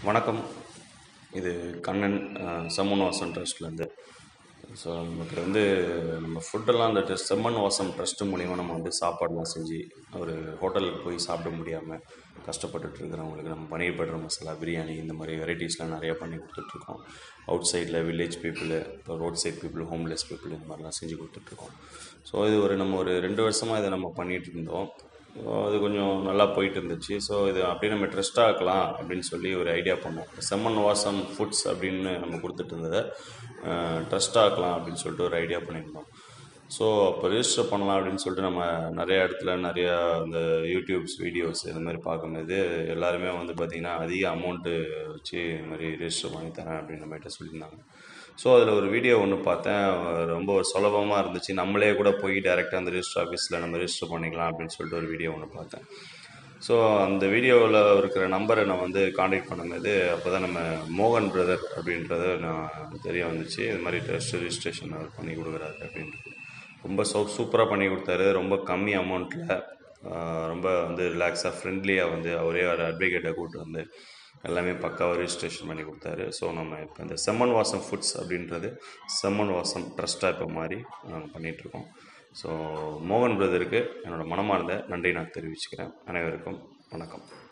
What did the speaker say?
வணக்கம் இது கண்ணன் செம்மன் வாசம் ட்ரஸ்ட்லேருந்து ஸோ நமக்கு வந்து நம்ம ஃபுட்டெல்லாம் அந்த ட்ரஸ்ட் செம்மன் வாசம் ட்ரஸ்ட்டு மூலிமா நம்ம வந்து சாப்பாடுலாம் செஞ்சு ஒரு ஹோட்டலுக்கு போய் சாப்பிட முடியாமல் கஷ்டப்பட்டுட்டு இருக்கிறவங்களுக்கு நம்ம பன்னீர் பட்டர் மசாலா பிரியாணி இந்த மாதிரி வெரைட்டிஸ்லாம் நிறையா பண்ணி கொடுத்துட்ருக்கோம் அவுட் சைடில் வில்லேஜ் பீப்புளு இப்போ road side people homeless people இந்த மாதிரிலாம் செஞ்சு கொடுத்துட்ருக்கோம் ஸோ இது ஒரு நம்ம ஒரு ரெண்டு வருஷமாக இதை நம்ம பண்ணிகிட்டு இருந்தோம் ஸோ அது கொஞ்சம் நல்லா போயிட்டு இருந்துச்சு ஸோ இது அப்படியே நம்ம ட்ரஸ்ட்டாக ஆக்கலாம் அப்படின்னு சொல்லி ஒரு ஐடியா பண்ணோம் செம்மன் வாசம் ஃபுட்ஸ் அப்படின்னு நம்ம கொடுத்துட்டு இருந்ததை ட்ரஸ்ட்டாக ஆக்கலாம் அப்படின்னு சொல்லிட்டு ஒரு ஐடியா பண்ணியிருந்தோம் ஸோ அப்போ ரிஜிஸ்டர் பண்ணலாம் அப்படின்னு சொல்லிட்டு நம்ம நிறைய இடத்துல நிறையா இந்த யூடியூப்ஸ் வீடியோஸ் இந்த மாதிரி பார்க்கும்போது எல்லாருமே வந்து பார்த்திங்கன்னா அதிக அமௌண்ட்டு வச்சு இது மாதிரி ரிஜிஸ்டர் பண்ணி தரேன் அப்படின்ற மாதிரிட்ட சொல்லியிருந்தாங்க ஸோ அதில் ஒரு வீடியோ ஒன்று பார்த்தேன் ரொம்ப சுலபமாக இருந்துச்சு நம்மளே கூட போய் டேரெக்டாக அந்த ரிஜிஸ்டர் ஆஃபீஸில் நம்ம ரிஜிஸ்டர் பண்ணிக்கலாம் அப்படின்னு சொல்லிட்டு ஒரு வீடியோ ஒன்று பார்த்தேன் ஸோ அந்த வீடியோவில் இருக்கிற நம்பரை நான் வந்து காண்டாக்ட் பண்ணும்போது அப்போ தான் நம்ம மோகன் பிரதர் அப்படின்றத நான் தெரிய வந்துச்சு இது மாதிரி டெஸ்ட் ரிஜிஸ்ட்ரேஷன் அவர் பண்ணி கொடுக்குறாரு அப்படின்றது ரொம்ப சூ சூப்பராக பண்ணி கொடுத்தாரு ரொம்ப கம்மி அமௌண்ட்டில் ரொம்ப வந்து ரிலாக்ஸாக ஃப்ரெண்ட்லியாக வந்து அவரே ஒரு அட்வொகேட்டை கூப்பிட்டு வந்து எல்லாமே பக்காவாக ரிஜிஸ்ட்ரேஷன் பண்ணி கொடுத்தாரு ஸோ நம்ம இப்போ இந்த செம்மன் வாசம் ஃபுட்ஸ் அப்படின்றது செம்மன் வாசம் ட்ரஸ்ட்டாக இப்போ மாதிரி நாங்கள் பண்ணிகிட்ருக்கோம் ஸோ மோகன் பிரதருக்கு என்னோடய மனமார்ந்த நன்றி நான் தெரிவிச்சுக்கிறேன் அனைவருக்கும் வணக்கம்